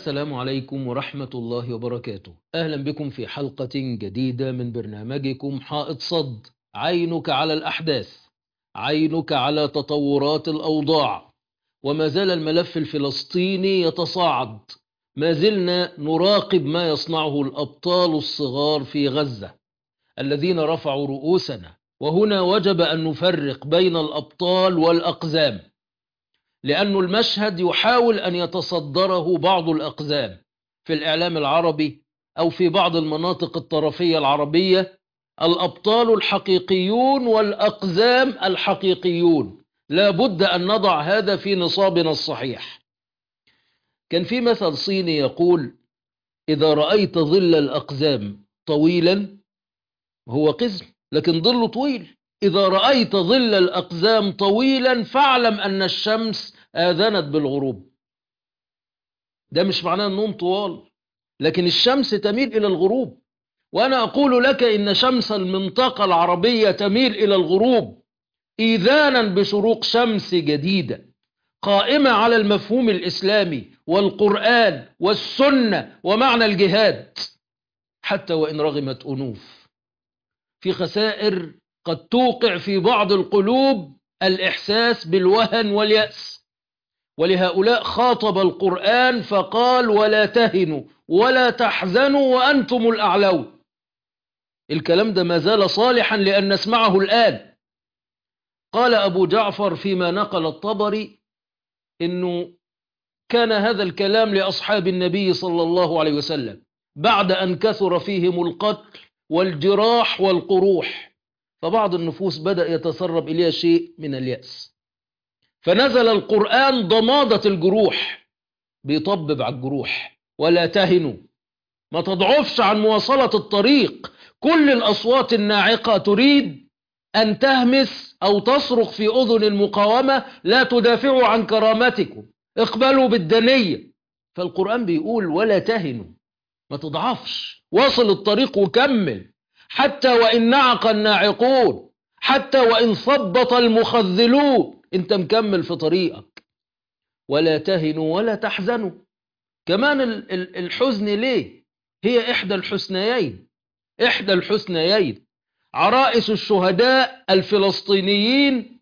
السلام عليكم ورحمة الله وبركاته أهلا بكم في حلقة جديدة من برنامجكم حائط صد عينك على الأحداث عينك على تطورات الأوضاع وما زال الملف الفلسطيني يتصاعد ما زلنا نراقب ما يصنعه الأبطال الصغار في غزة الذين رفعوا رؤوسنا وهنا وجب أن نفرق بين الأبطال والأقزام لأن المشهد يحاول أن يتصدره بعض الأقزام في الإعلام العربي أو في بعض المناطق الطرفية العربية الأبطال الحقيقيون والأقزام الحقيقيون لا بد أن نضع هذا في نصابنا الصحيح كان في مثل صيني يقول إذا رأيت ظل الأقزام طويلا هو قزم لكن ظله طويل إذا رأيت ظل الأقزام طويلا فاعلم أن الشمس آذنت بالغروب ده مش معناه النوم طوال لكن الشمس تميل إلى الغروب وأنا أقول لك إن شمس المنطقة العربية تميل إلى الغروب إيذانا بشروق شمس جديدة قائمة على المفهوم الإسلامي والقرآن والسنة ومعنى الجهاد حتى وإن رغمت أنوف في خسائر قد توقع في بعض القلوب الإحساس بالوهن واليأس ولهؤلاء خاطب القرآن فقال ولا تهنوا ولا تحزنوا وأنتم الأعلون الكلام ده ما زال صالحا لأن نسمعه الآن قال أبو جعفر فيما نقل الطبري إنه كان هذا الكلام لأصحاب النبي صلى الله عليه وسلم بعد أن كثر فيهم القتل والجراح والقروح فبعض النفوس بدأ يتسرب إليها شيء من اليأس فنزل القرآن ضمادة الجروح بيطبب على الجروح ولا تهنوا ما تضعفش عن مواصلة الطريق كل الأصوات الناعقة تريد أن تهمس أو تصرخ في أذن المقاومة لا تدافعوا عن كرامتكم اقبلوا بالدنية فالقرآن بيقول ولا تهنوا ما تضعفش واصل الطريق وكمل حتى وإن نعق الناعقون حتى وإن ثبط المخذلون انت مكمل في طريقك ولا تهنوا ولا تحزنوا كمان الحزن ليه هي إحدى الحسنيين إحدى الحسنيين عرائس الشهداء الفلسطينيين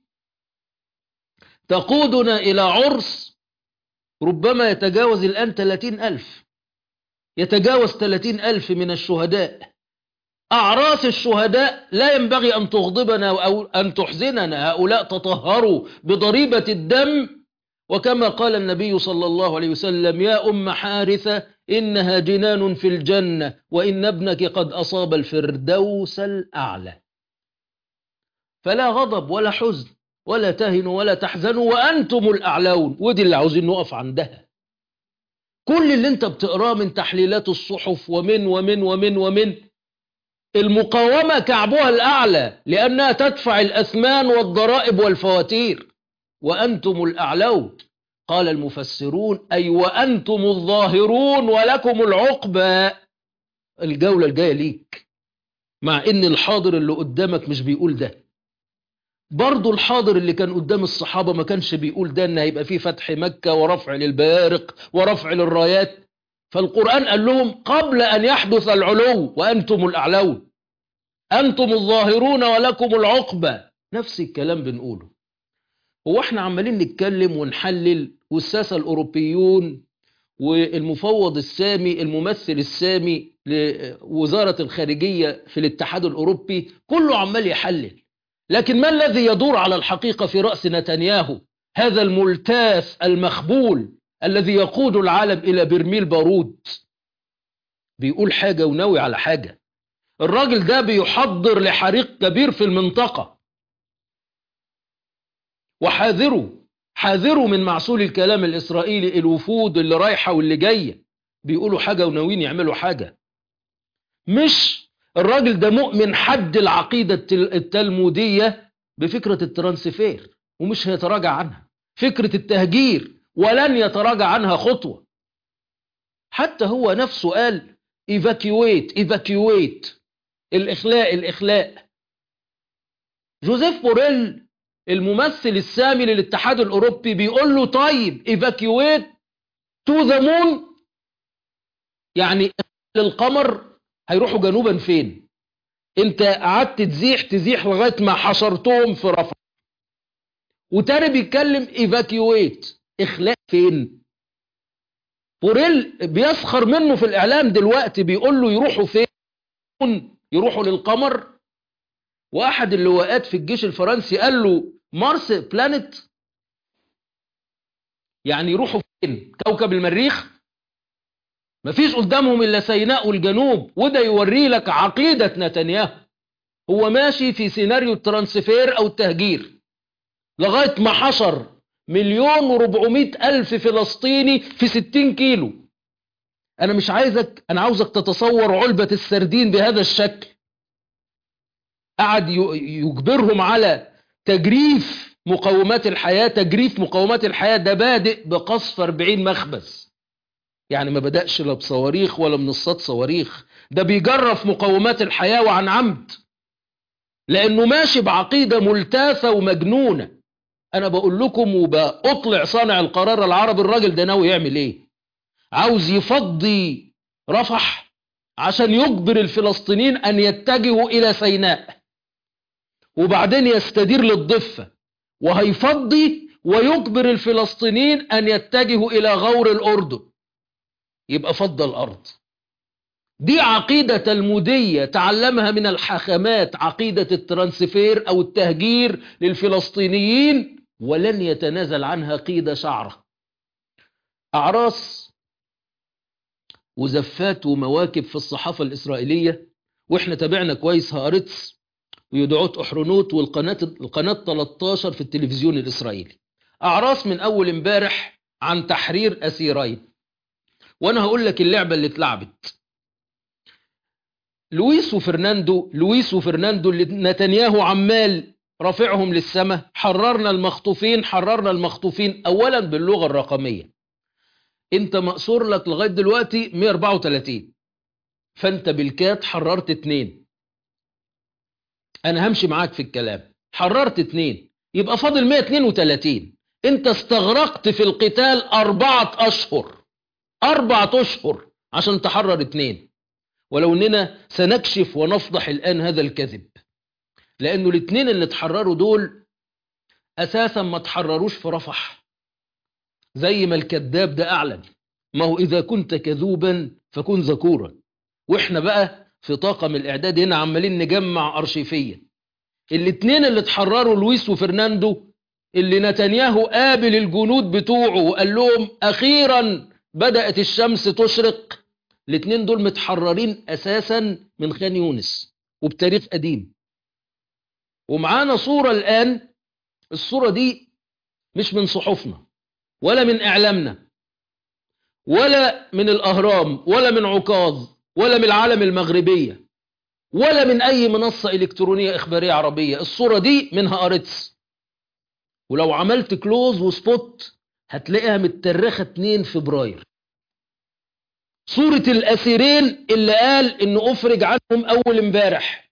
تقودنا إلى عرس ربما يتجاوز الآن 30 ألف يتجاوز 30 ألف من الشهداء أعراس الشهداء لا ينبغي أن تغضبنا أو أن تحزننا هؤلاء تطهروا بضريبة الدم وكما قال النبي صلى الله عليه وسلم يا أم حارثة إنها جنان في الجنة وإن ابنك قد أصاب الفردوس الأعلى فلا غضب ولا حزن ولا تهنوا ولا تحزنوا وأنتم الأعلون ودي اللي عاوزين نقف عندها كل اللي انت بتقراه من تحليلات الصحف ومن ومن ومن ومن المقاومة كعبها الأعلى لأنها تدفع الأثمان والضرائب والفواتير وأنتم الأعلون قال المفسرون أي وأنتم الظاهرون ولكم العقبى الجولة الجاية ليك مع إن الحاضر اللي قدامك مش بيقول ده برضو الحاضر اللي كان قدام الصحابة ما كانش بيقول ده إن هيبقى فيه فتح مكة ورفع للبارق ورفع للرايات فالقرآن قال لهم قبل أن يحدث العلو وأنتم الأعلون أنتم الظاهرون ولكم العقبى نفس الكلام بنقوله هو احنا عمالين نتكلم ونحلل والساسة الأوروبيون والمفوض السامي الممثل السامي لوزارة الخارجية في الاتحاد الأوروبي كله عمال يحلل لكن ما الذي يدور على الحقيقة في رأس نتنياهو هذا الملتاث المخبول الذي يقود العالم إلى برميل بارود بيقول حاجة وناوي على حاجة الراجل ده بيحضر لحريق كبير في المنطقة وحاذروا حاذروا من معسول الكلام الإسرائيلي الوفود اللي رايحة واللي جاية بيقولوا حاجة وناويين يعملوا حاجة مش الراجل ده مؤمن حد العقيدة التلمودية بفكرة الترانسفير ومش هيتراجع عنها فكرة التهجير ولن يتراجع عنها خطوة حتى هو نفسه قال evacuate evacuate الإخلاء الإخلاء جوزيف بوريل الممثل السامي للاتحاد الأوروبي بيقول له طيب evacuate to the moon يعني القمر هيروحوا جنوبا فين انت قعدت تزيح تزيح لغايه ما حشرتهم في رفح وتاني بيتكلم ايفاكيويت اخلاء فين بوريل بيسخر منه في الاعلام دلوقتي بيقول له يروحوا فين يروحوا للقمر واحد اللواءات في الجيش الفرنسي قال له مارس بلانت يعني يروحوا فين كوكب المريخ مفيش قدامهم الا سيناء والجنوب وده يوري لك عقيدة نتنياهو هو ماشي في سيناريو الترانسفير او التهجير لغاية ما حشر مليون وربعمائة ألف فلسطيني في ستين كيلو أنا مش عايزك أنا عاوزك تتصور علبة السردين بهذا الشكل قعد يجبرهم على تجريف مقومات الحياة تجريف مقومات الحياة ده بادئ بقصف 40 مخبز يعني ما بدأش لا بصواريخ ولا منصات صواريخ ده بيجرف مقومات الحياة وعن عمد لأنه ماشي بعقيدة ملتاثة ومجنونة أنا بقول لكم وبأطلع صانع القرار العربي الراجل ده ناوي يعمل إيه عاوز يفضي رفح عشان يجبر الفلسطينيين أن يتجهوا إلى سيناء وبعدين يستدير للضفة وهيفضي ويجبر الفلسطينيين أن يتجهوا إلى غور الأردن يبقى فض الأرض دي عقيدة تلمودية تعلمها من الحاخامات عقيدة الترانسفير أو التهجير للفلسطينيين ولن يتنازل عنها قيد شعره أعراس وزفات ومواكب في الصحافة الإسرائيلية وإحنا تابعنا كويس هارتس ويدعوت أحرنوت والقناة القناة 13 في التلفزيون الإسرائيلي أعراس من أول امبارح عن تحرير أسيرين وأنا هقول لك اللعبة اللي اتلعبت لويس وفرناندو لويس وفرناندو اللي نتنياهو عمال رافعهم للسماء حررنا المخطوفين حررنا المخطوفين أولا باللغة الرقمية انت مقصور لك لغاية دلوقتي 134 فانت بالكات حررت اتنين انا همشي معاك في الكلام حررت اتنين يبقى فاضل 132 انت استغرقت في القتال اربعة اشهر اربعة اشهر عشان تحرر اتنين ولو اننا سنكشف ونفضح الان هذا الكذب لانه الاتنين اللي اتحرروا دول اساسا ما تحرروش في رفح زي ما الكذاب ده اعلن ما هو اذا كنت كذوبا فكن ذكورا واحنا بقى في طاقم الاعداد هنا عمالين نجمع ارشيفيا الاتنين اللي اتحرروا لويس وفرناندو اللي نتنياهو قابل الجنود بتوعه وقال لهم اخيرا بدأت الشمس تشرق الاتنين دول متحررين اساسا من خان يونس وبتاريخ قديم ومعانا صورة الان الصورة دي مش من صحفنا ولا من اعلامنا ولا من الاهرام ولا من عكاظ ولا من العالم المغربية ولا من اي منصة الكترونية اخبارية عربية الصورة دي من هارتس ولو عملت كلوز وسبوت هتلاقيها مترخة 2 فبراير صورة الأسيرين اللي قال إنه أفرج عنهم أول امبارح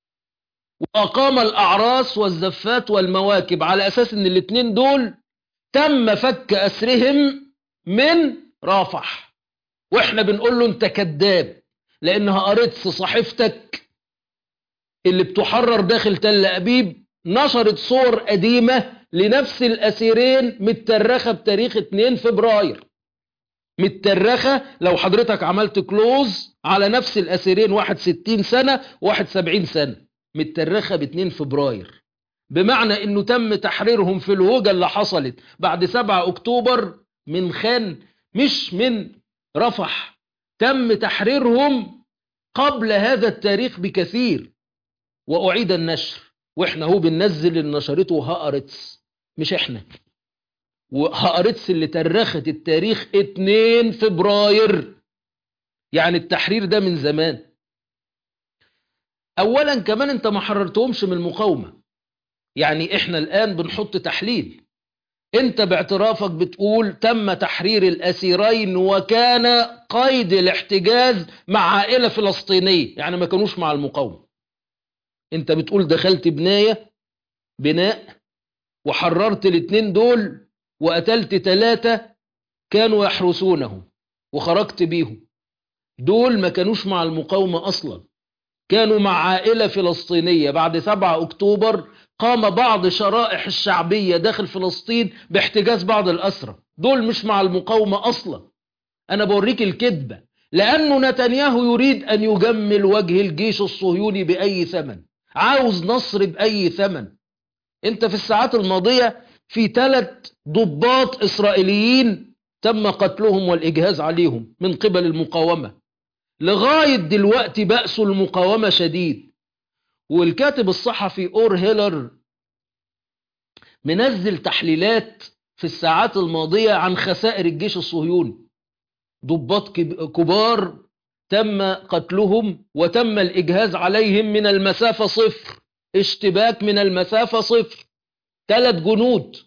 وأقام الأعراس والزفات والمواكب على أساس إن الاتنين دول تم فك أسرهم من رافح وإحنا بنقول له أنت كذاب لأنها قريت صحيفتك اللي بتحرر داخل تل أبيب نشرت صور قديمة لنفس الأسيرين مترخة بتاريخ 2 فبراير مترخة لو حضرتك عملت كلوز على نفس الأسيرين واحد ستين سنة واحد سبعين سنة مترخة ب 2 فبراير بمعنى انه تم تحريرهم في الهوجة اللي حصلت بعد 7 اكتوبر من خان مش من رفح تم تحريرهم قبل هذا التاريخ بكثير وأعيد النشر واحنا هو بننزل اللي نشرته هقرتس مش احنا وهقرتس اللي ترخت التاريخ 2 فبراير يعني التحرير ده من زمان اولا كمان انت ما حررتهمش من المقاومة يعني احنا الان بنحط تحليل انت باعترافك بتقول تم تحرير الاسيرين وكان قيد الاحتجاز مع عائلة فلسطينية يعني ما كانوش مع المقاومة انت بتقول دخلت بناية بناء وحررت الاتنين دول وقتلت ثلاثة كانوا يحرسونه وخرجت بيهم دول ما كانوش مع المقاومة أصلا كانوا مع عائلة فلسطينية بعد 7 أكتوبر قام بعض شرائح الشعبية داخل فلسطين باحتجاز بعض الأسرى دول مش مع المقاومة أصلا أنا بوريك الكذبة لأنه نتنياهو يريد أن يجمل وجه الجيش الصهيوني بأي ثمن عاوز نصر بأي ثمن أنت في الساعات الماضية في ثلاث ضباط إسرائيليين تم قتلهم والإجهاز عليهم من قبل المقاومة لغاية دلوقتي بأس المقاومة شديد والكاتب الصحفي أور هيلر منزل تحليلات في الساعات الماضية عن خسائر الجيش الصهيوني ضباط كبار تم قتلهم وتم الإجهاز عليهم من المسافة صفر اشتباك من المسافة صفر ثلاث جنود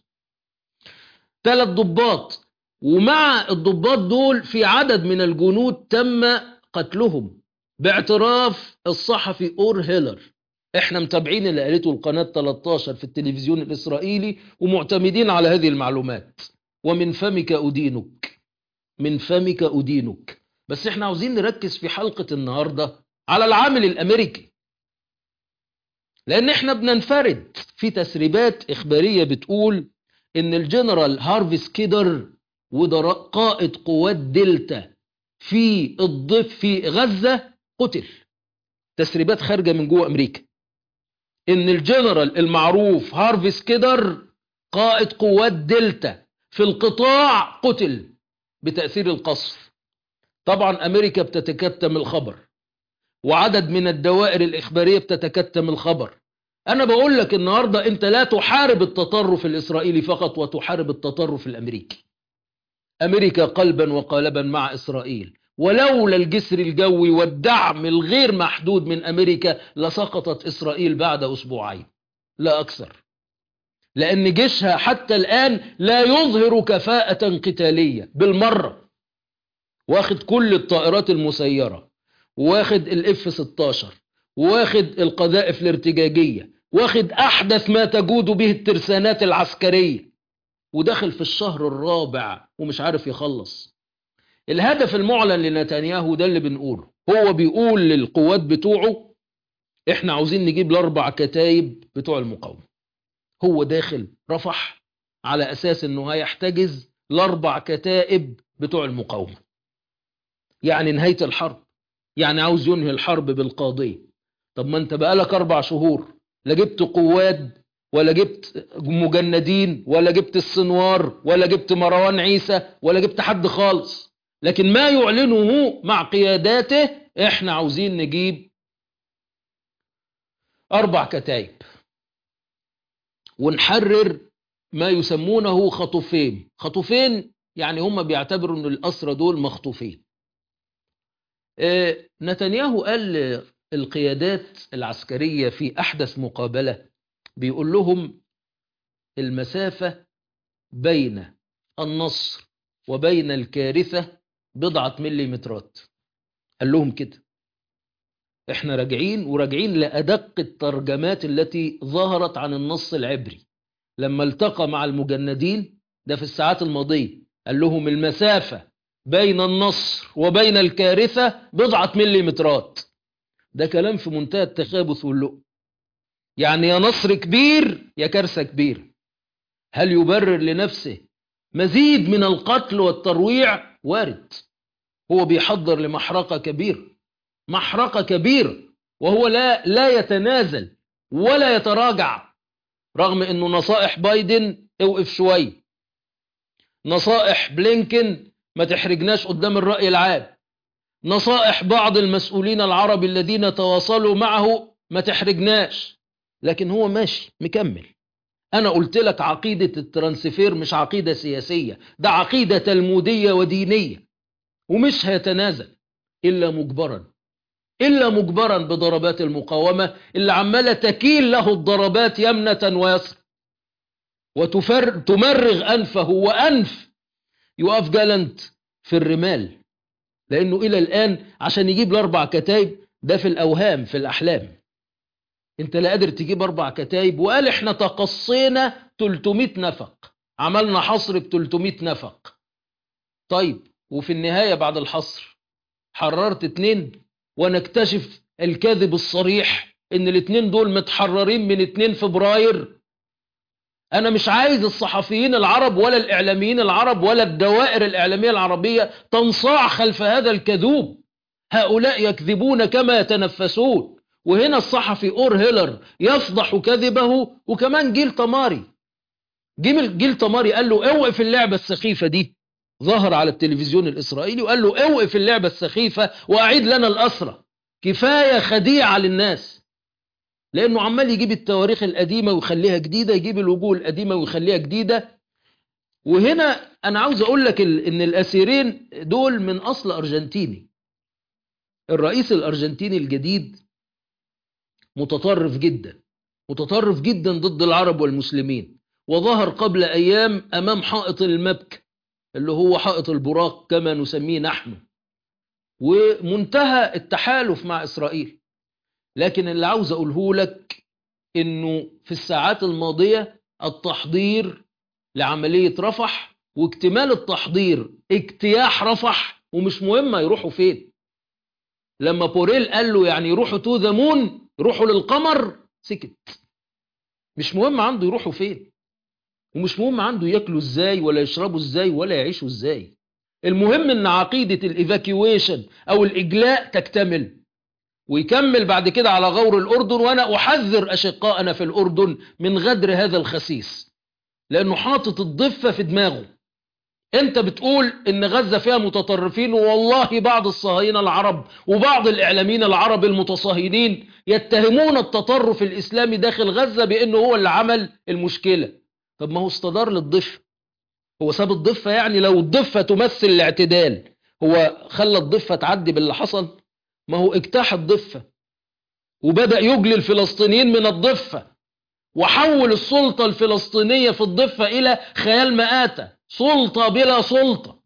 ثلاث ضباط ومع الضباط دول في عدد من الجنود تم قتلهم باعتراف الصحفي أور هيلر احنا متابعين اللي قالته القناة 13 في التلفزيون الإسرائيلي ومعتمدين على هذه المعلومات ومن فمك أدينك من فمك أدينك بس احنا عاوزين نركز في حلقة النهاردة على العامل الأمريكي لأن احنا بننفرد في تسريبات إخبارية بتقول إن الجنرال هارفي سكيدر وده قائد قوات دلتا في الضف في غزة قتل تسريبات خارجة من جوه أمريكا إن الجنرال المعروف هارفي سكيدر قائد قوات دلتا في القطاع قتل بتأثير القصف طبعا أمريكا بتتكتم الخبر وعدد من الدوائر الإخبارية بتتكتم الخبر أنا بقول لك النهاردة أنت لا تحارب التطرف الإسرائيلي فقط وتحارب التطرف الأمريكي أمريكا قلبا وقالبا مع إسرائيل ولولا الجسر الجوي والدعم الغير محدود من أمريكا لسقطت إسرائيل بعد أسبوعين لا أكثر لأن جيشها حتى الآن لا يظهر كفاءة قتالية بالمرة واخد كل الطائرات المسيرة واخد الاف 16 واخد القذائف الارتجاجية واخد أحدث ما تجود به الترسانات العسكرية وداخل في الشهر الرابع ومش عارف يخلص الهدف المعلن لنتنياهو ده اللي بنقوله هو بيقول للقوات بتوعه احنا عاوزين نجيب الاربع كتايب بتوع المقاومة هو داخل رفح على اساس انه هيحتجز الاربع كتائب بتوع المقاومة يعني نهاية الحرب يعني عاوز ينهي الحرب بالقاضية طب ما انت بقالك اربع شهور لا جبت قواد ولا جبت مجندين ولا جبت السنوار ولا جبت مروان عيسى ولا جبت حد خالص لكن ما يعلنه مع قياداته احنا عاوزين نجيب اربع كتايب ونحرر ما يسمونه خطوفين خطوفين يعني هم بيعتبروا ان الاسرى دول مخطوفين اه نتنياهو قال القيادات العسكرية في احدث مقابلة بيقول لهم المسافة بين النصر وبين الكارثة بضعة مليمترات قال لهم كده احنا راجعين وراجعين لأدق الترجمات التي ظهرت عن النص العبري لما التقى مع المجندين ده في الساعات الماضية قال لهم المسافة بين النصر وبين الكارثة بضعة مليمترات ده كلام في منتهى التخابث واللؤم يعني يا نصر كبير يا كارثة كبير هل يبرر لنفسه مزيد من القتل والترويع وارد هو بيحضر لمحرقة كبيرة محرقة كبيرة وهو لا لا يتنازل ولا يتراجع رغم انه نصائح بايدن اوقف شوية نصائح بلينكن ما تحرجناش قدام الرأي العام نصائح بعض المسؤولين العرب الذين تواصلوا معه ما تحرجناش لكن هو ماشي مكمل أنا قلت لك عقيدة الترانسفير مش عقيدة سياسية ده عقيدة تلمودية ودينية ومش هيتنازل إلا مجبرا إلا مجبرا بضربات المقاومة اللي عمالة تكيل له الضربات يمنة ويسرا وتمرغ أنفه وأنف يقف جالنت في الرمال لأنه إلى الآن عشان يجيب الأربع كتايب ده في الأوهام في الأحلام انت لا قادر تجيب اربع كتايب وقال احنا تقصينا 300 نفق عملنا حصر ب 300 نفق طيب وفي النهاية بعد الحصر حررت اتنين ونكتشف الكذب الصريح ان الاتنين دول متحررين من 2 فبراير انا مش عايز الصحفيين العرب ولا الاعلاميين العرب ولا الدوائر الاعلاميه العربيه تنصاع خلف هذا الكذوب هؤلاء يكذبون كما يتنفسون وهنا الصحفي اور هيلر يفضح كذبه وكمان جيل طماري جيل, جيل طماري قال له اوقف اللعبه السخيفه دي ظهر على التلفزيون الاسرائيلي وقال له اوقف اللعبه السخيفه واعيد لنا الاسرى كفايه خديعه للناس لانه عمال يجيب التواريخ القديمه ويخليها جديده يجيب الوجوه القديمه ويخليها جديده وهنا انا عاوز اقول لك ان الاسيرين دول من اصل ارجنتيني الرئيس الارجنتيني الجديد متطرف جدا متطرف جدا ضد العرب والمسلمين وظهر قبل ايام امام حائط المبكى اللي هو حائط البراق كما نسميه نحن ومنتهى التحالف مع اسرائيل لكن اللي عاوز اقوله لك انه في الساعات الماضيه التحضير لعمليه رفح واكتمال التحضير اجتياح رفح ومش مهم يروحوا فين لما بوريل قال له يعني يروحوا تو ذا مون يروحوا للقمر سكت مش مهم عنده يروحوا فين ومش مهم عنده ياكلوا ازاي ولا يشربوا ازاي ولا يعيشوا ازاي المهم ان عقيدة الايفاكيويشن او الاجلاء تكتمل ويكمل بعد كده على غور الاردن وانا احذر اشقائنا في الاردن من غدر هذا الخسيس لانه حاطط الضفة في دماغه انت بتقول ان غزة فيها متطرفين والله بعض الصهاينة العرب وبعض الاعلاميين العرب المتصهينين يتهمون التطرف الاسلامي داخل غزة بانه هو اللي عمل المشكلة طب ما هو استدار للضفة هو ساب الضفة يعني لو الضفة تمثل الاعتدال هو خلى الضفة تعدي باللي حصل ما هو اجتاح الضفة وبدأ يجلي الفلسطينيين من الضفة وحول السلطة الفلسطينية في الضفة إلى خيال مآتة سلطة بلا سلطة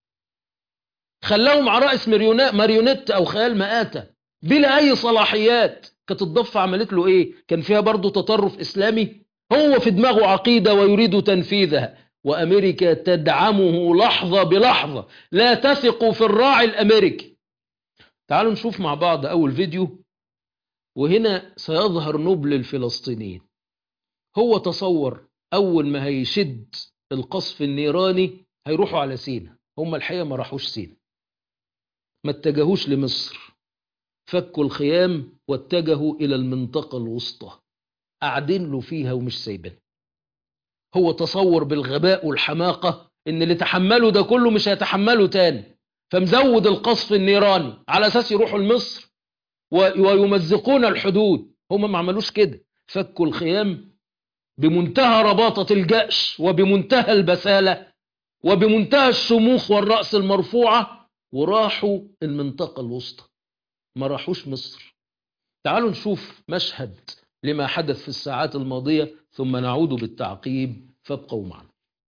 خلاهم عرائس ماريونيت أو خيال مآتة بلا أي صلاحيات كانت الضفة عملت له إيه كان فيها برضو تطرف إسلامي هو في دماغه عقيدة ويريد تنفيذها وأمريكا تدعمه لحظة بلحظة لا تثق في الراعي الأمريكي تعالوا نشوف مع بعض أول فيديو وهنا سيظهر نبل الفلسطينيين هو تصور أول ما هيشد القصف النيراني هيروحوا على سينا هم الحقيقة ما راحوش سينا ما اتجهوش لمصر فكوا الخيام واتجهوا إلى المنطقة الوسطى قاعدين له فيها ومش سايبين هو تصور بالغباء والحماقة ان اللي تحمله ده كله مش هيتحمله تاني فمزود القصف النيراني على اساس يروحوا لمصر ويمزقون الحدود هم ما عملوش كده فكوا الخيام بمنتهى رباطة الجأش وبمنتهى البسالة وبمنتهى الشموخ والرأس المرفوعة وراحوا المنطقة الوسطى ما راحوش مصر تعالوا نشوف مشهد لما حدث في الساعات الماضية ثم نعود بالتعقيب فابقوا معنا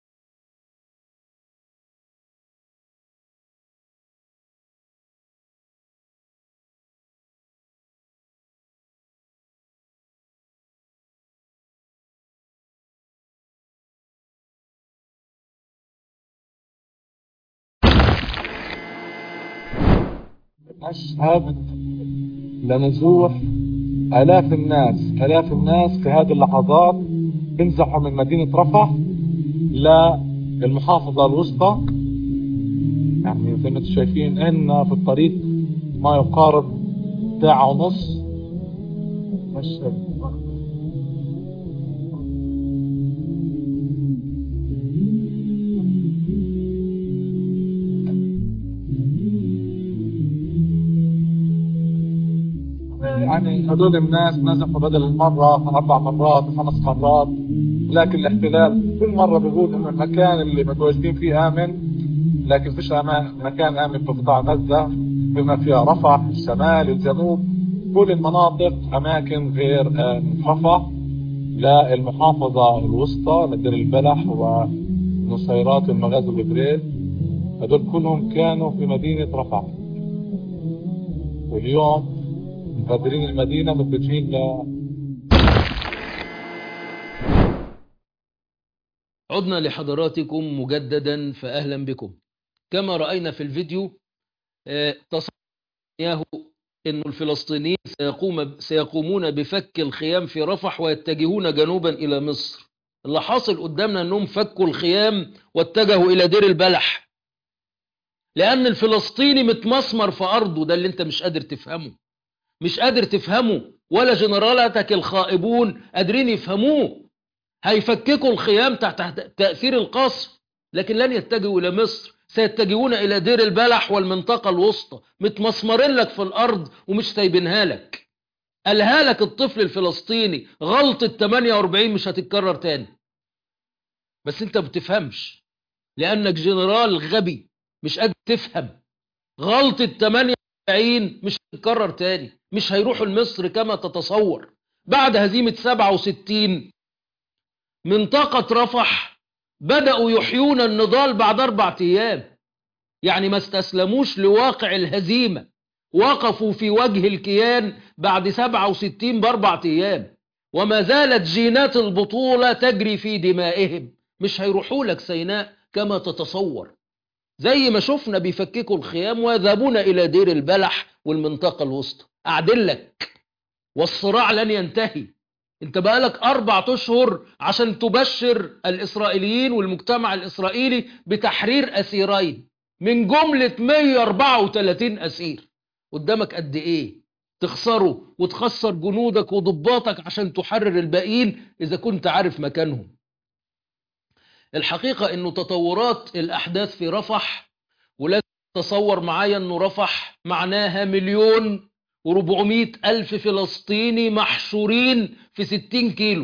أشهد لنزوح آلاف الناس آلاف الناس في هذه اللحظات بنزحوا من مدينة رفح للمحافظة الوسطى يعني زي ما انتم شايفين ان في الطريق ما يقارب ساعة ونص مشهد يعني هذول الناس نزحوا بدل المرة أربع مرات خمس مرات لكن الاحتلال كل مرة بيقول إنه المكان اللي متواجدين فيه آمن لكن فيش أمان مكان آمن في قطاع غزة بما فيها رفح الشمال الجنوب كل المناطق أماكن غير رفح للمحافظة الوسطى لدير البلح ونصيرات المغازي الإبريل هذول كلهم كانوا في مدينة رفح واليوم مغادرين المدينة متجهين ل عدنا لحضراتكم مجددا فأهلا بكم كما رأينا في الفيديو تصور نتنياهو أن الفلسطينيين سيقوم سيقومون بفك الخيام في رفح ويتجهون جنوبا إلى مصر اللي حاصل قدامنا أنهم فكوا الخيام واتجهوا إلى دير البلح لأن الفلسطيني متمسمر في أرضه ده اللي أنت مش قادر تفهمه مش قادر تفهمه ولا جنرالاتك الخائبون قادرين يفهموه هيفككوا الخيام تحت تأثير القصف لكن لن يتجهوا إلى مصر سيتجهون إلى دير البلح والمنطقة الوسطى متمسمرين لك في الأرض ومش سايبينها لك قالها لك الطفل الفلسطيني غلطة 48 مش هتتكرر تاني بس انت بتفهمش لأنك جنرال غبي مش قادر تفهم غلطة 48 مش هتتكرر تاني مش هيروحوا لمصر كما تتصور بعد هزيمة 67 منطقة رفح بدأوا يحيون النضال بعد أربع أيام يعني ما استسلموش لواقع الهزيمة وقفوا في وجه الكيان بعد 67 بأربع أيام وما زالت جينات البطولة تجري في دمائهم مش هيروحوا لك سيناء كما تتصور زي ما شفنا بيفككوا الخيام ويذهبون إلى دير البلح والمنطقة الوسطى أعدل لك والصراع لن ينتهي انت بقالك أربع أشهر عشان تبشر الإسرائيليين والمجتمع الإسرائيلي بتحرير أسيرين من جملة 134 أسير قدامك قد إيه تخسره وتخسر جنودك وضباطك عشان تحرر الباقيين إذا كنت عارف مكانهم الحقيقة أنه تطورات الأحداث في رفح ولا تصور معايا أنه رفح معناها مليون وربعمائة ألف فلسطيني محشورين في ستين كيلو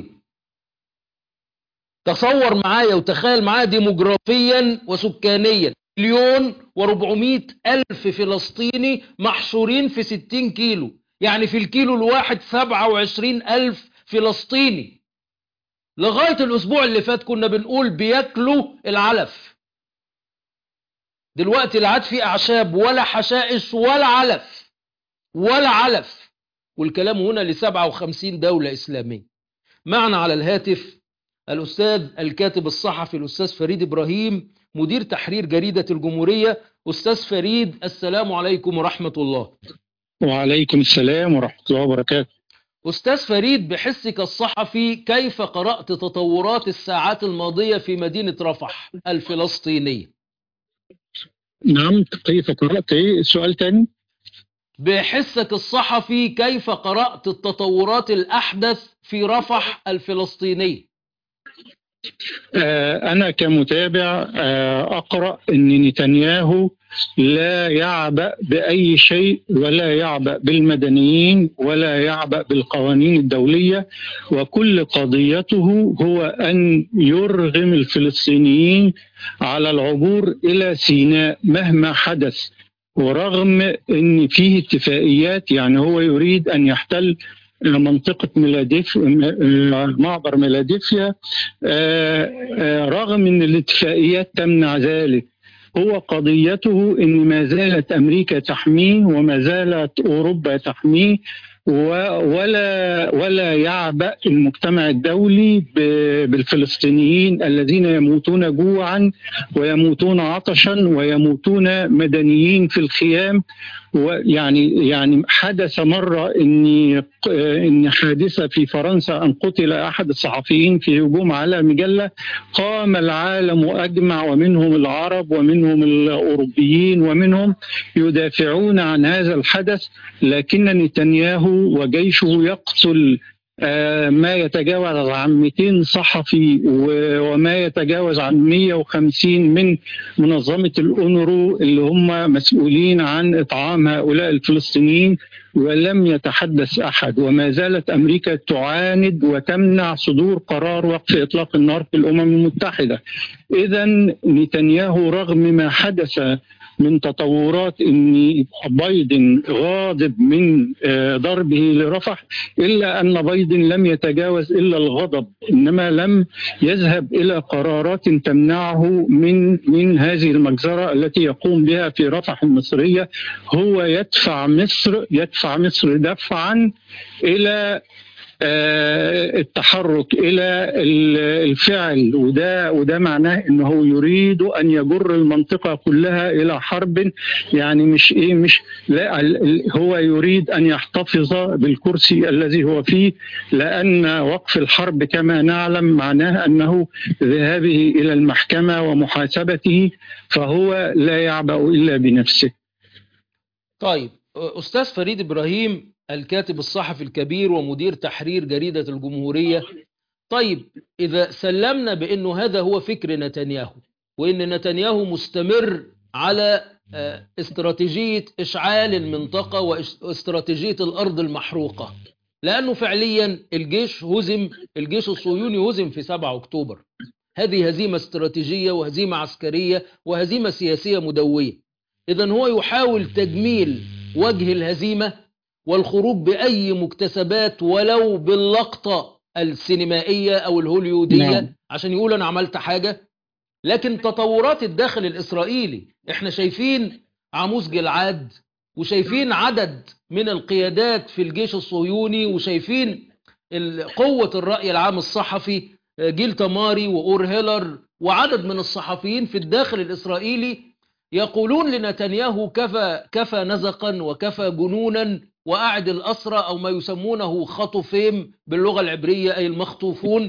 تصور معايا وتخيل معايا ديموغرافيا وسكانيا مليون وربعمائة ألف فلسطيني محشورين في ستين كيلو يعني في الكيلو الواحد سبعة وعشرين ألف فلسطيني لغاية الأسبوع اللي فات كنا بنقول بياكلوا العلف دلوقتي لا عاد في أعشاب ولا حشائش ولا علف ولا علف والكلام هنا لسبعة وخمسين دولة إسلامية معنا على الهاتف الأستاذ الكاتب الصحفي الأستاذ فريد إبراهيم مدير تحرير جريدة الجمهورية أستاذ فريد السلام عليكم ورحمة الله وعليكم السلام ورحمة الله وبركاته أستاذ فريد بحسك الصحفي كيف قرأت تطورات الساعات الماضية في مدينة رفح الفلسطينية نعم كيف قرأت ايه السؤال تاني بحسك الصحفي كيف قرأت التطورات الأحدث في رفح الفلسطينية آه أنا كمتابع آه أقرأ أن نتنياهو لا يعبأ بأي شيء ولا يعبأ بالمدنيين ولا يعبأ بالقوانين الدولية وكل قضيته هو أن يرغم الفلسطينيين على العبور إلى سيناء مهما حدث ورغم أن فيه اتفاقيات يعني هو يريد أن يحتل منطقة ميلاديف معبر ميلاديفيا رغم أن الاتفاقيات تمنع ذلك هو قضيته ان ما زالت امريكا تحميه وما زالت اوروبا تحميه ولا ولا يعبأ المجتمع الدولي بالفلسطينيين الذين يموتون جوعا ويموتون عطشا ويموتون مدنيين في الخيام ويعني يعني حدث مره ان ان حادثه في فرنسا ان قتل احد الصحفيين في هجوم على مجله قام العالم اجمع ومنهم العرب ومنهم الاوروبيين ومنهم يدافعون عن هذا الحدث لكن نتنياهو وجيشه يقتل ما يتجاوز عن 200 صحفي وما يتجاوز عن 150 من منظمة الأونرو اللي هم مسؤولين عن إطعام هؤلاء الفلسطينيين ولم يتحدث أحد وما زالت أمريكا تعاند وتمنع صدور قرار وقف إطلاق النار في الأمم المتحدة إذا نتنياهو رغم ما حدث من تطورات ان بايدن غاضب من ضربه لرفح الا ان بايدن لم يتجاوز الا الغضب انما لم يذهب الى قرارات تمنعه من من هذه المجزره التي يقوم بها في رفح المصريه هو يدفع مصر يدفع مصر دفعا الى آه، التحرك الى ال- الفعل وده وده معناه انه يريد ان يجر المنطقه كلها الى حرب يعني مش ايه مش لا ال- ال- هو يريد ان يحتفظ بالكرسي الذي هو فيه لان وقف الحرب كما نعلم معناه انه ذهابه الى المحكمه ومحاسبته فهو لا يعبأ الا بنفسه طيب أستاذ فريد إبراهيم الكاتب الصحفي الكبير ومدير تحرير جريدة الجمهورية طيب إذا سلمنا بأنه هذا هو فكر نتنياهو وأن نتنياهو مستمر على آه، استراتيجية إشعال المنطقة واستراتيجية الأرض المحروقة لأنه فعليا الجيش هزم الجيش الصهيوني هزم في 7 أكتوبر هذه هزيمة استراتيجية وهزيمة عسكرية وهزيمة سياسية مدوية إذا هو يحاول تجميل وجه الهزيمة والخروج بأي مكتسبات ولو باللقطة السينمائية أو الهوليودية نعم. عشان يقول أنا عملت حاجة لكن تطورات الداخل الإسرائيلي احنا شايفين عموس جلعاد وشايفين عدد من القيادات في الجيش الصهيوني وشايفين ال- قوة الرأي العام الصحفي آه، جيل تماري وأور هيلر وعدد من الصحفيين في الداخل الإسرائيلي يقولون لنتنياهو كفى كفى نزقا وكفى جنونا وأعد الأسرى أو ما يسمونه خطفيم باللغة العبرية أي المخطوفون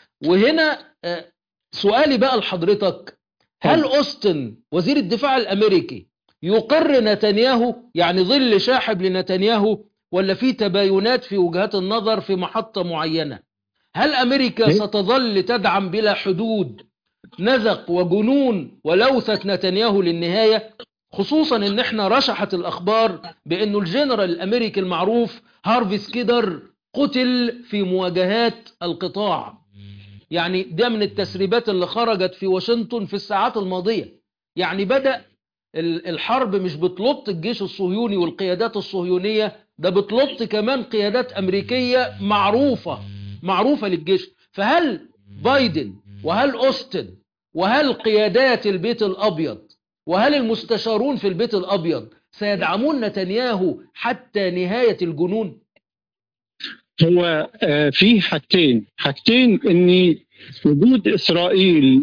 وهنا آه، سؤالي بقى لحضرتك هل أوستن وزير الدفاع الأمريكي يقر نتنياهو يعني ظل شاحب لنتنياهو ولا في تباينات في وجهات النظر في محطة معينة هل أمريكا إيه؟ ستظل تدعم بلا حدود نزق وجنون ولوثة نتنياهو للنهاية خصوصا ان احنا رشحت الاخبار بانه الجنرال الامريكي المعروف هارفي سكيدر قتل في مواجهات القطاع يعني ده من التسريبات اللي خرجت في واشنطن في الساعات الماضية يعني بدأ ال- الحرب مش بتلط الجيش الصهيوني والقيادات الصهيونية ده بتلط كمان قيادات أمريكية معروفة معروفة للجيش فهل بايدن وهل أوستن وهل قيادات البيت الأبيض وهل المستشارون في البيت الأبيض سيدعمون نتنياهو حتى نهاية الجنون هو آه، في حاجتين حاجتين ان وجود اسرائيل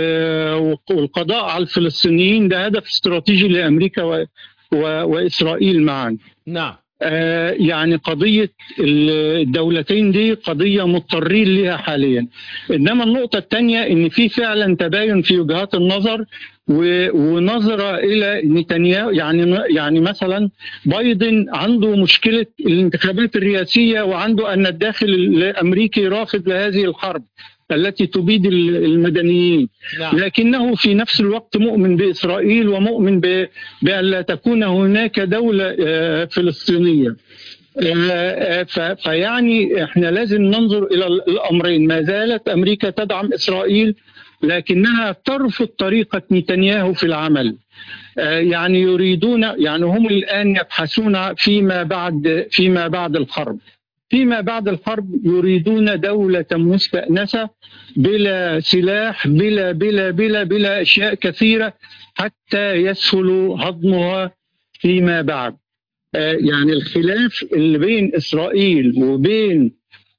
و- والقضاء على الفلسطينيين ده هدف استراتيجي لامريكا و- و- واسرائيل معا نعم آه، يعني قضيه الدولتين دي قضيه مضطرين لها حاليا انما النقطه الثانيه ان في فعلا تباين في وجهات النظر و- ونظره الى نتنياهو يعني يعني مثلا بايدن عنده مشكله الانتخابات الرئاسيه وعنده ان الداخل الامريكي رافض لهذه الحرب التي تبيد ال- المدنيين نعم لكنه في نفس الوقت مؤمن بإسرائيل ومؤمن ب- بأن لا تكون هناك دولة آه، فلسطينية آه، آه، ف- فيعني احنا لازم ننظر الى ال- الامرين ما زالت امريكا تدعم اسرائيل لكنها ترفض طريقه نتنياهو في العمل آه، يعني يريدون يعني هم الان يبحثون فيما بعد فيما بعد الحرب فيما بعد الحرب يريدون دولة مستأنسة بلا سلاح بلا بلا بلا بلا أشياء كثيرة حتى يسهل هضمها فيما بعد آه، يعني الخلاف اللي بين إسرائيل وبين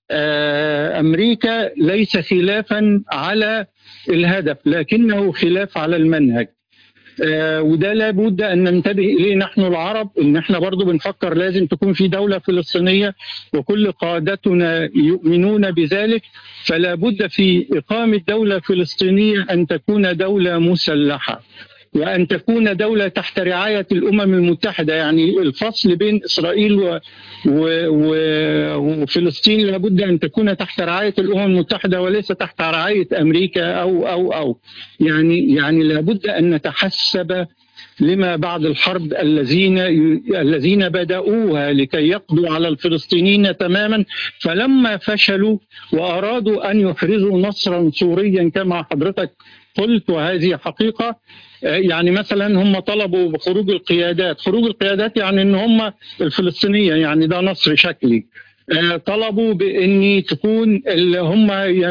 آه، أمريكا ليس خلافا على الهدف لكنه خلاف على المنهج آه، وده لابد ان ننتبه اليه نحن العرب ان احنا برضو بنفكر لازم تكون في دوله فلسطينيه وكل قادتنا يؤمنون بذلك فلا بد في اقامه دوله فلسطينيه ان تكون دوله مسلحه وان تكون دوله تحت رعايه الامم المتحده يعني الفصل بين اسرائيل و... و... و... وفلسطين لابد ان تكون تحت رعايه الامم المتحده وليس تحت رعايه امريكا او او او يعني يعني لابد ان نتحسب لما بعد الحرب الذين الذين بداوها لكي يقضوا على الفلسطينيين تماما فلما فشلوا وارادوا ان يحرزوا نصرا سوريا كما حضرتك قلت وهذه حقيقه يعني مثلا هم طلبوا بخروج القيادات خروج القيادات يعني ان هم الفلسطينيه يعني ده نصر شكلي طلبوا بان تكون اللي هم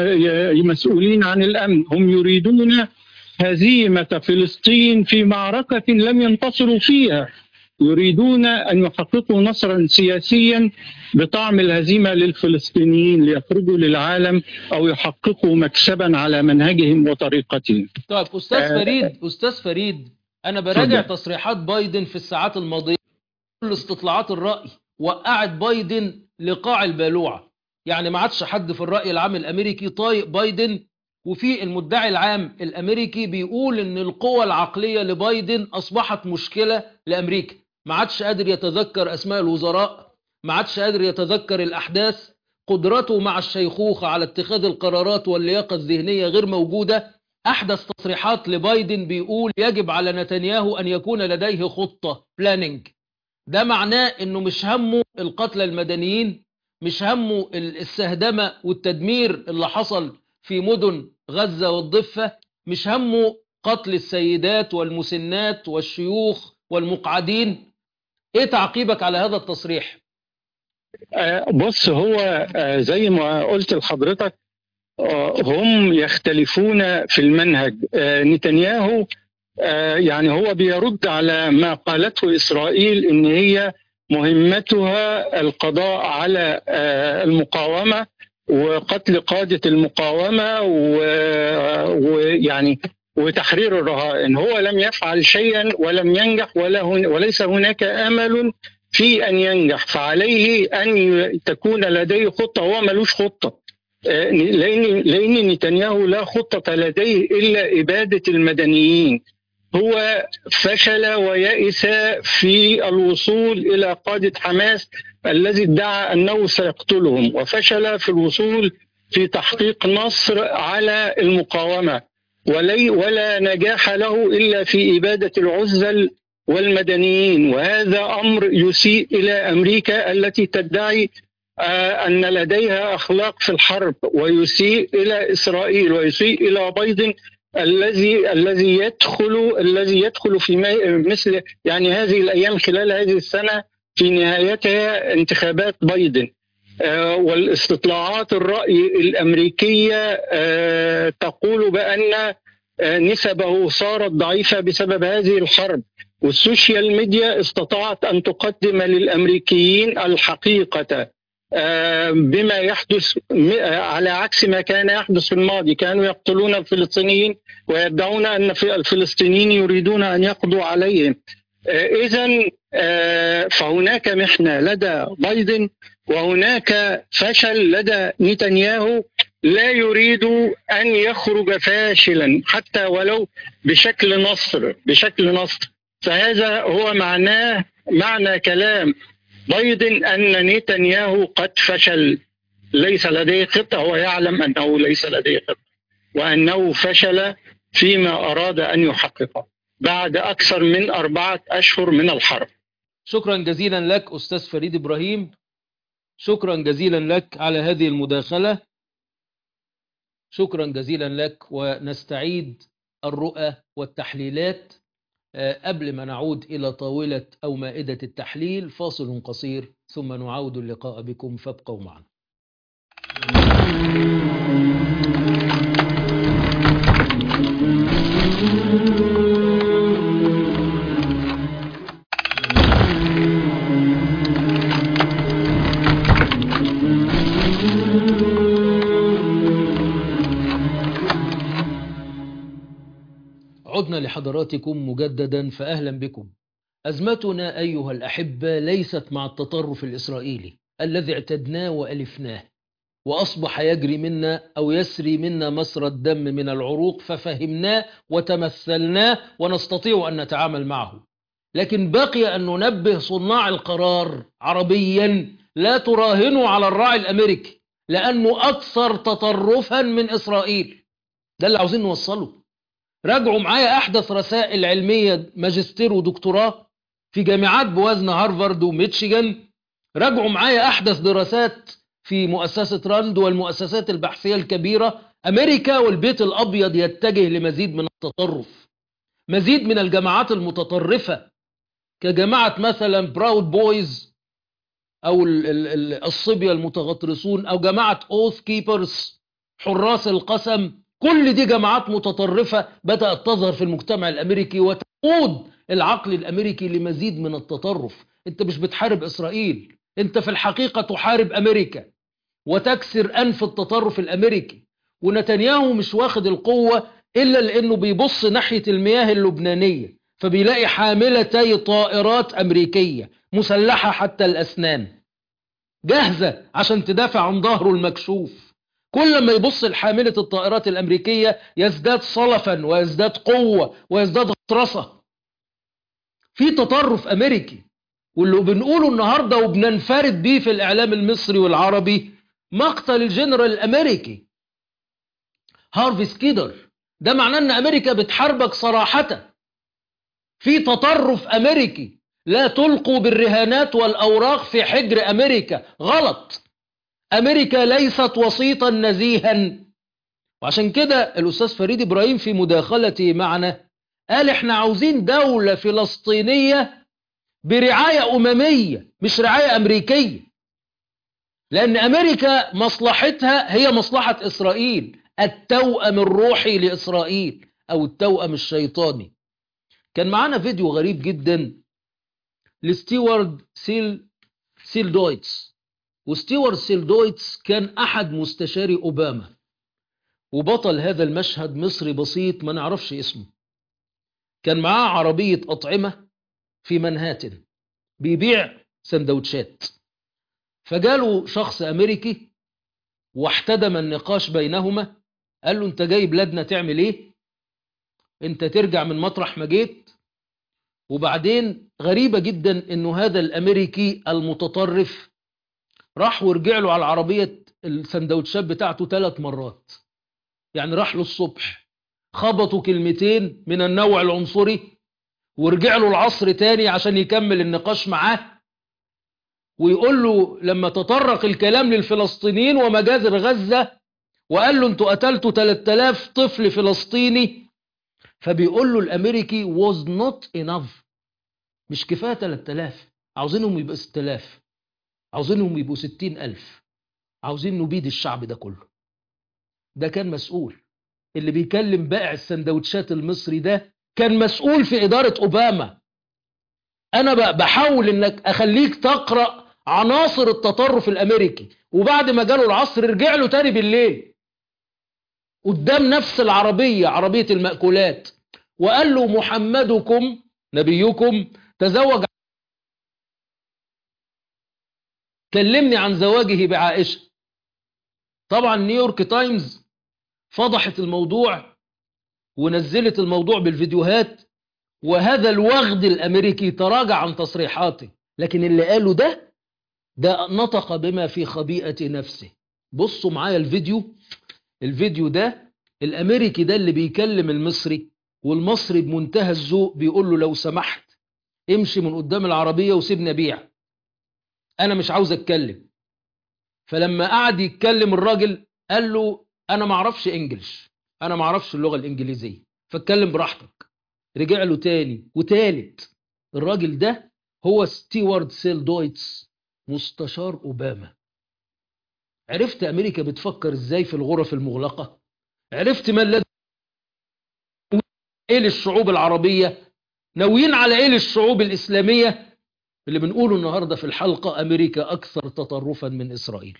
مسؤولين عن الامن هم يريدون هزيمه فلسطين في معركه لم ينتصروا فيها يريدون أن يحققوا نصرا سياسيا بطعم الهزيمة للفلسطينيين ليخرجوا للعالم أو يحققوا مكسبا على منهجهم وطريقتهم طيب استاذ آه، فريد استاذ فريد انا براجع اتفضل. تصريحات بايدن في الساعات الماضيه كل استطلاعات الراي وقعت بايدن لقاع البالوعه يعني ما عادش حد في الراي العام الامريكي طايق بايدن وفي المدعي العام الامريكي بيقول ان القوة العقلية لبايدن اصبحت مشكلة لامريكا ما عادش قادر يتذكر اسماء الوزراء ما عادش قادر يتذكر الاحداث قدرته مع الشيخوخة على اتخاذ القرارات واللياقة الذهنية غير موجودة احدث تصريحات لبايدن بيقول يجب على نتنياهو ان يكون لديه خطة بلاننج ده معناه انه مش همه القتلى المدنيين مش همه السهدمة والتدمير اللي حصل في مدن غزة والضفة مش همه قتل السيدات والمسنات والشيوخ والمقعدين ايه تعقيبك على هذا التصريح آه، بص هو آه، زي ما قلت لحضرتك آه، هم يختلفون في المنهج آه، نتنياهو آه، يعني هو بيرد على ما قالته إسرائيل إن هي مهمتها القضاء على آه، المقاومة وقتل قادة المقاومة و- ويعني وتحرير الرهائن هو لم يفعل شيئا ولم ينجح ولا هن وليس هناك أمل في أن ينجح فعليه أن ي- تكون لديه خطة هو ملوش خطة آه، لأن لأن نتنياهو لا خطة لديه إلا إبادة المدنيين هو فشل ويأس في الوصول إلى قادة حماس الذي ادعى أنه سيقتلهم وفشل في الوصول في تحقيق نصر على المقاومة ولي ولا نجاح له إلا في إبادة العزل والمدنيين وهذا أمر يسيء إلى أمريكا التي تدعي آه، أن لديها أخلاق في الحرب ويسيء إلى إسرائيل ويسيء إلى بايدن الذي الذي يدخل الذي يدخل في ما- مثل يعني هذه الايام خلال هذه السنه في نهايتها انتخابات بايدن آه، والاستطلاعات الراي الامريكيه آه، تقول بان آه، نسبه صارت ضعيفه بسبب هذه الحرب والسوشيال ميديا استطاعت ان تقدم للامريكيين الحقيقه آه، بما يحدث م- آه، على عكس ما كان يحدث في الماضي كانوا يقتلون الفلسطينيين ويدعون ان في الفلسطينيين يريدون ان يقضوا عليهم اذا فهناك محنه لدى بايدن وهناك فشل لدى نتنياهو لا يريد ان يخرج فاشلا حتى ولو بشكل نصر بشكل نصر فهذا هو معناه معنى كلام بايدن ان نتنياهو قد فشل ليس لديه خطه هو يعلم انه ليس لديه خطه وأنه فشل فيما أراد أن يحققه بعد أكثر من أربعة أشهر من الحرب شكرا جزيلا لك أستاذ فريد إبراهيم شكرا جزيلا لك على هذه المداخلة شكرا جزيلا لك ونستعيد الرؤى والتحليلات آه، قبل ما نعود إلى طاولة أو مائدة التحليل فاصل قصير ثم نعود اللقاء بكم فابقوا معنا عدنا لحضراتكم مجددا فأهلا بكم أزمتنا أيها الأحبة ليست مع التطرف الإسرائيلي الذي اعتدناه وألفناه وأصبح يجري منا أو يسري منا مسرى الدم من العروق ففهمناه وتمثلناه ونستطيع أن نتعامل معه لكن بقي أن ننبه صناع القرار عربيا لا تراهنوا على الراعي الأمريكي لأنه أكثر تطرفا من إسرائيل ده اللي عاوزين نوصله راجعوا معايا أحدث رسائل علمية ماجستير ودكتوراه في جامعات بوزن هارفارد وميتشيغان راجعوا معايا أحدث دراسات في مؤسسة راند والمؤسسات البحثية الكبيرة أمريكا والبيت الأبيض يتجه لمزيد من التطرف مزيد من الجماعات المتطرفة كجماعة مثلا براود بويز أو ال- ال- ال- الصبية المتغطرسون أو جماعة أوث كيبرز حراس القسم كل دي جماعات متطرفة بدأت تظهر في المجتمع الأمريكي وتقود العقل الأمريكي لمزيد من التطرف أنت مش بتحارب إسرائيل أنت في الحقيقة تحارب أمريكا وتكسر أنف التطرف الأمريكي ونتنياهو مش واخد القوة إلا لأنه بيبص ناحية المياه اللبنانية فبيلاقي حاملتي طائرات أمريكية مسلحة حتى الأسنان جاهزة عشان تدافع عن ظهره المكشوف كل ما يبص لحاملة الطائرات الأمريكية يزداد صلفا ويزداد قوة ويزداد غطرسة في تطرف أمريكي واللي بنقوله النهاردة وبننفرد بيه في الإعلام المصري والعربي مقتل الجنرال الأمريكي هارفي سكيدر ده معناه أن أمريكا بتحاربك صراحة في تطرف أمريكي لا تلقوا بالرهانات والأوراق في حجر أمريكا غلط أمريكا ليست وسيطا نزيها وعشان كده الأستاذ فريد إبراهيم في مداخلته معنا قال احنا عاوزين دولة فلسطينية برعاية أممية مش رعاية أمريكية لأن أمريكا مصلحتها هي مصلحة إسرائيل التوأم الروحي لإسرائيل أو التوأم الشيطاني كان معانا فيديو غريب جدا لستيوارد سيل سيل دويتس وستيوارد سيل دويتس كان أحد مستشاري أوباما وبطل هذا المشهد مصري بسيط ما نعرفش اسمه كان معاه عربية أطعمة في منهاتن بيبيع سندوتشات فجاله شخص أمريكي واحتدم النقاش بينهما قال له انت جاي بلادنا تعمل ايه انت ترجع من مطرح ما جيت وبعدين غريبة جدا انه هذا الامريكي المتطرف راح ورجع له على العربية السندوتشات بتاعته ثلاث مرات يعني راح له الصبح خبطوا كلمتين من النوع العنصري ورجع له العصر تاني عشان يكمل النقاش معاه ويقول له لما تطرق الكلام للفلسطينيين ومجازر غزة وقال له انتوا قتلتوا 3000 طفل فلسطيني فبيقول له الامريكي was not enough مش كفايه 3000 عاوزينهم يبقوا 6000 عاوزينهم يبقوا 60000 عاوزين نبيد الشعب ده كله ده كان مسؤول اللي بيكلم بائع السندوتشات المصري ده كان مسؤول في إدارة أوباما أنا بحاول إنك أخليك تقرأ عناصر التطرف الأمريكي وبعد ما جاله العصر رجع له تاني بالليل قدام نفس العربية عربية المأكولات وقال له محمدكم نبيكم تزوج كلمني عن زواجه بعائشة طبعا نيويورك تايمز فضحت الموضوع ونزلت الموضوع بالفيديوهات وهذا الوغد الأمريكي تراجع عن تصريحاته لكن اللي قاله ده ده نطق بما في خبيئة نفسه بصوا معايا الفيديو الفيديو ده الأمريكي ده اللي بيكلم المصري والمصري بمنتهى الذوق بيقول له لو سمحت امشي من قدام العربية وسيبني أبيع أنا مش عاوز أتكلم فلما قعد يتكلم الراجل قال له أنا معرفش إنجلش أنا معرفش اللغة الإنجليزية فاتكلم براحتك رجع له تاني وتالت الراجل ده هو ستيوارد سيل دويتس مستشار أوباما عرفت أمريكا بتفكر إزاي في الغرف المغلقة عرفت ما الذي إيه للشعوب العربية ناويين على إيه للشعوب الإسلامية اللي بنقوله النهاردة في الحلقة أمريكا أكثر تطرفا من إسرائيل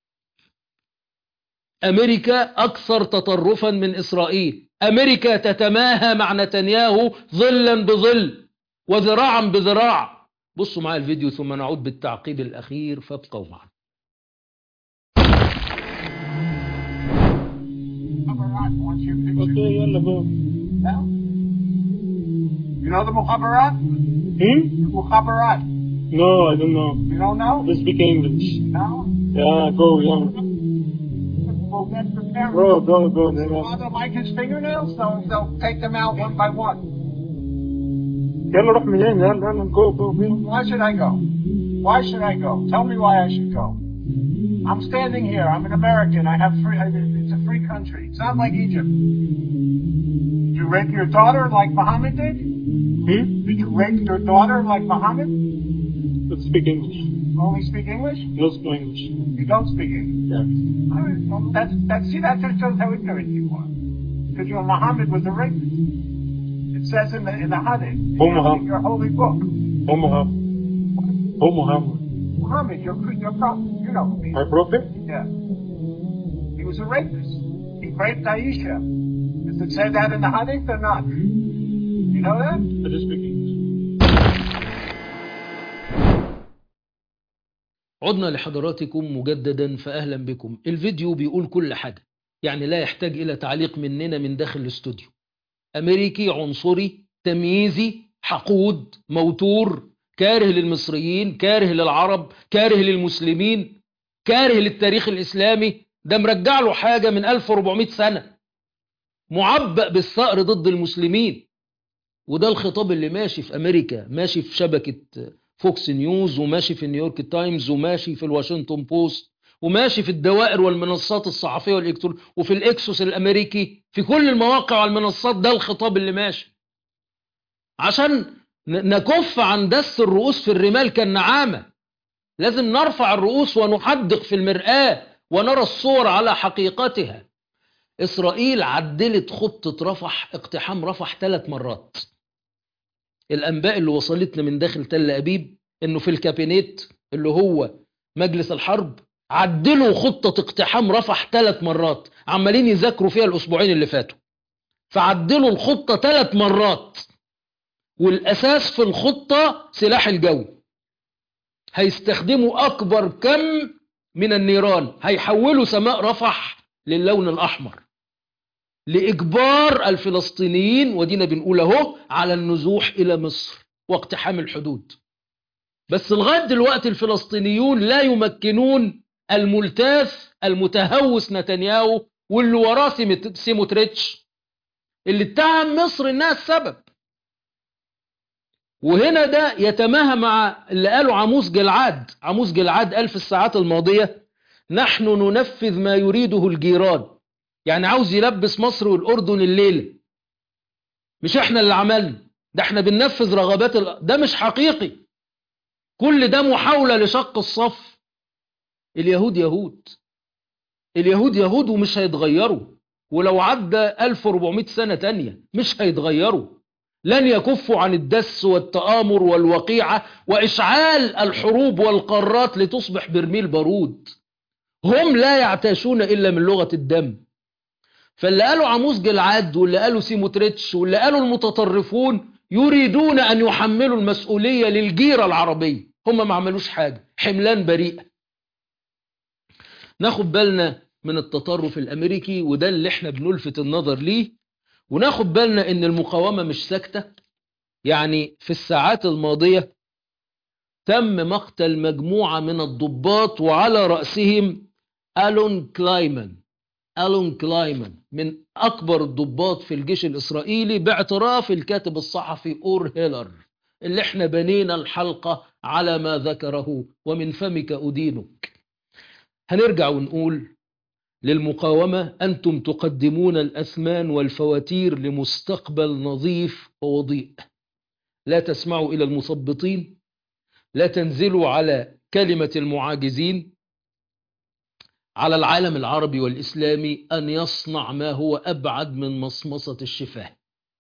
أمريكا أكثر تطرفا من إسرائيل أمريكا تتماهى مع نتنياهو ظلا بظل وذراعا بذراع بصوا معايا الفيديو ثم نعود بالتعقيب الأخير فابقوا معنا اوكي يلا جو You know the Mukhabarat? Hmm? Mukhabarat. No, I don't know. You don't know? I speak English. No? Yeah, go, yeah. Well, that's the parents. Go, go, go. Does your father like his fingernails? They'll, they'll take them out one by one. يلا روح من هنا يلا يلا go, go, go. Why should I go? Why should I go? Tell me why I should go. I'm standing here. I'm an American. I have free. I- It's a free country. It's not like Egypt. Did you rape your daughter like Muhammad did? Hmm? Did you rape your daughter like Muhammad? Let's speak English. Only speak English? No speak English. You don't speak English. Yeah. All right, well, that's, that's, see, that just shows how ignorant you are. Because your Muhammad was a rapist. It It says in the in the Hadith, هو محمد your holy book. هو محمد هو محمد Muhammad, your your prophet. You know, My prophet yeah. He was a rapist. He raped Aisha. Does it say that in the Hadith or not? You know that? I just speak English عدنا لحضراتكم مجددا فأهلا بكم الفيديو بيقول كل حاجة يعني لا يحتاج إلى تعليق مننا من داخل الاستوديو أمريكي عنصري تمييزي حقود موتور كاره للمصريين كاره للعرب كاره للمسلمين كاره للتاريخ الإسلامي ده مرجع له حاجة من 1400 سنة معبأ بالثأر ضد المسلمين وده الخطاب اللي ماشي في أمريكا ماشي في شبكة فوكس نيوز وماشي في نيويورك تايمز وماشي في الواشنطن بوست وماشي في الدوائر والمنصات الصحفية والإلكترون وفي الإكسوس الأمريكي في كل المواقع والمنصات ده الخطاب اللي ماشي عشان ن- نكف عن دس الرؤوس في الرمال كالنعامة لازم نرفع الرؤوس ونحدق في المرآة ونرى الصور على حقيقتها إسرائيل عدلت خطة رفح اقتحام رفح ثلاث مرات الأنباء اللي وصلتنا من داخل تل أبيب إنه في الكابينيت اللي هو مجلس الحرب عدلوا خطة اقتحام رفح ثلاث مرات عمالين يذاكروا فيها الأسبوعين اللي فاتوا فعدلوا الخطة ثلاث مرات والأساس في الخطة سلاح الجو هيستخدموا أكبر كم من النيران هيحولوا سماء رفح للون الأحمر لإجبار الفلسطينيين ودينا بنقول أهو على النزوح إلى مصر واقتحام الحدود بس لغاية دلوقتي الفلسطينيون لا يمكنون الملتاف المتهوس نتنياهو واللي وراه سيمت- سيموتريتش اللي اتهم مصر انها السبب وهنا ده يتماهى مع اللي قاله عموس جلعاد عموس جلعاد قال في الساعات الماضية نحن ننفذ ما يريده الجيران يعني عاوز يلبس مصر والأردن الليلة مش احنا اللي عملنا ده احنا بننفذ رغبات ال... ده مش حقيقي كل ده محاولة لشق الصف اليهود يهود اليهود يهود ومش هيتغيروا ولو عدى 1400 سنة تانية مش هيتغيروا لن يكفوا عن الدس والتآمر والوقيعة وإشعال الحروب والقارات لتصبح برميل بارود هم لا يعتاشون إلا من لغة الدم فاللي قالوا عموس جلعاد واللي قالوا سيموتريتش واللي قالوا المتطرفون يريدون أن يحملوا المسؤولية للجيرة العربية هم ما عملوش حاجة حملان بريئة ناخد بالنا من التطرف الأمريكي وده اللي احنا بنلفت النظر ليه وناخد بالنا ان المقاومة مش ساكتة يعني في الساعات الماضية تم مقتل مجموعة من الضباط وعلى رأسهم ألون كلايمان ألون كلايمان من أكبر الضباط في الجيش الإسرائيلي باعتراف الكاتب الصحفي أور هيلر اللي احنا بنينا الحلقة على ما ذكره ومن فمك أدينك هنرجع ونقول للمقاومة أنتم تقدمون الأثمان والفواتير لمستقبل نظيف ووضيء لا تسمعوا إلى المثبطين لا تنزلوا على كلمة المعاجزين على العالم العربي والإسلامي أن يصنع ما هو أبعد من مصمصة الشفاه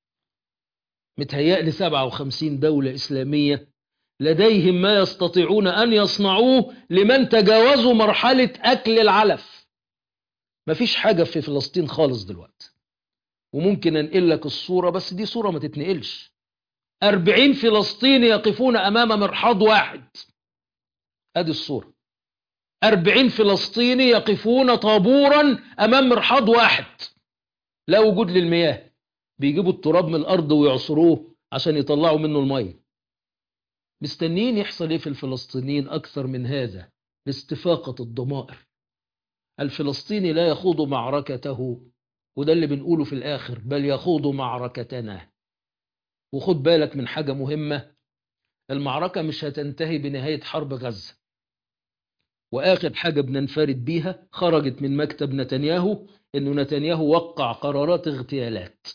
متهيأ 57 دولة إسلامية لديهم ما يستطيعون أن يصنعوه لمن تجاوزوا مرحلة أكل العلف مفيش حاجة في فلسطين خالص دلوقتي وممكن أنقل لك الصورة بس دي صورة ما تتنقلش أربعين فلسطيني يقفون أمام مرحاض واحد أدي الصورة أربعين فلسطيني يقفون طابورا أمام مرحاض واحد لا وجود للمياه بيجيبوا التراب من الأرض ويعصروه عشان يطلعوا منه المية مستنيين يحصل ايه في الفلسطينيين أكثر من هذا لاستفاقة الضمائر الفلسطيني لا يخوض معركته وده اللي بنقوله في الآخر بل يخوض معركتنا وخد بالك من حاجة مهمة المعركة مش هتنتهي بنهاية حرب غزة وآخر حاجة بننفرد بيها خرجت من مكتب نتنياهو إنه نتنياهو وقع قرارات اغتيالات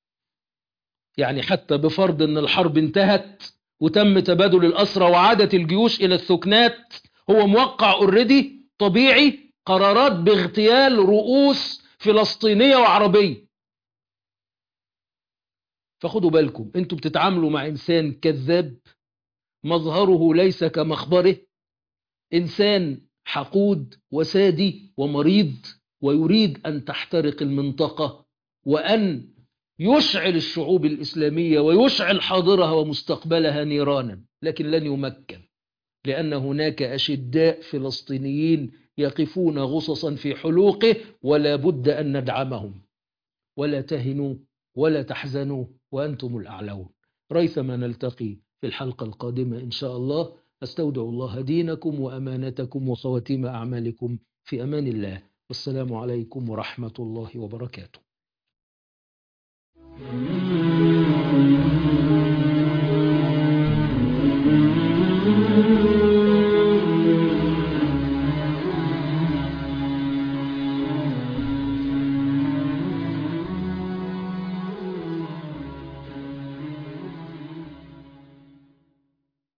يعني حتى بفرض إن الحرب انتهت وتم تبادل الأسرى وعادت الجيوش إلى السكنات هو موقع اوريدي طبيعي قرارات باغتيال رؤوس فلسطينية وعربية فخدوا بالكم انتوا بتتعاملوا مع انسان كذاب مظهره ليس كمخبره انسان حقود وسادي ومريض ويريد ان تحترق المنطقه وان يشعل الشعوب الاسلاميه ويشعل حاضرها ومستقبلها نيرانا لكن لن يمكن لان هناك اشداء فلسطينيين يقفون غصصا في حلوقه ولا بد ان ندعمهم ولا تهنوا ولا تحزنوا وانتم الاعلون ريثما نلتقي في الحلقه القادمه ان شاء الله استودع الله دينكم وامانتكم وخواتيم اعمالكم في امان الله والسلام عليكم ورحمه الله وبركاته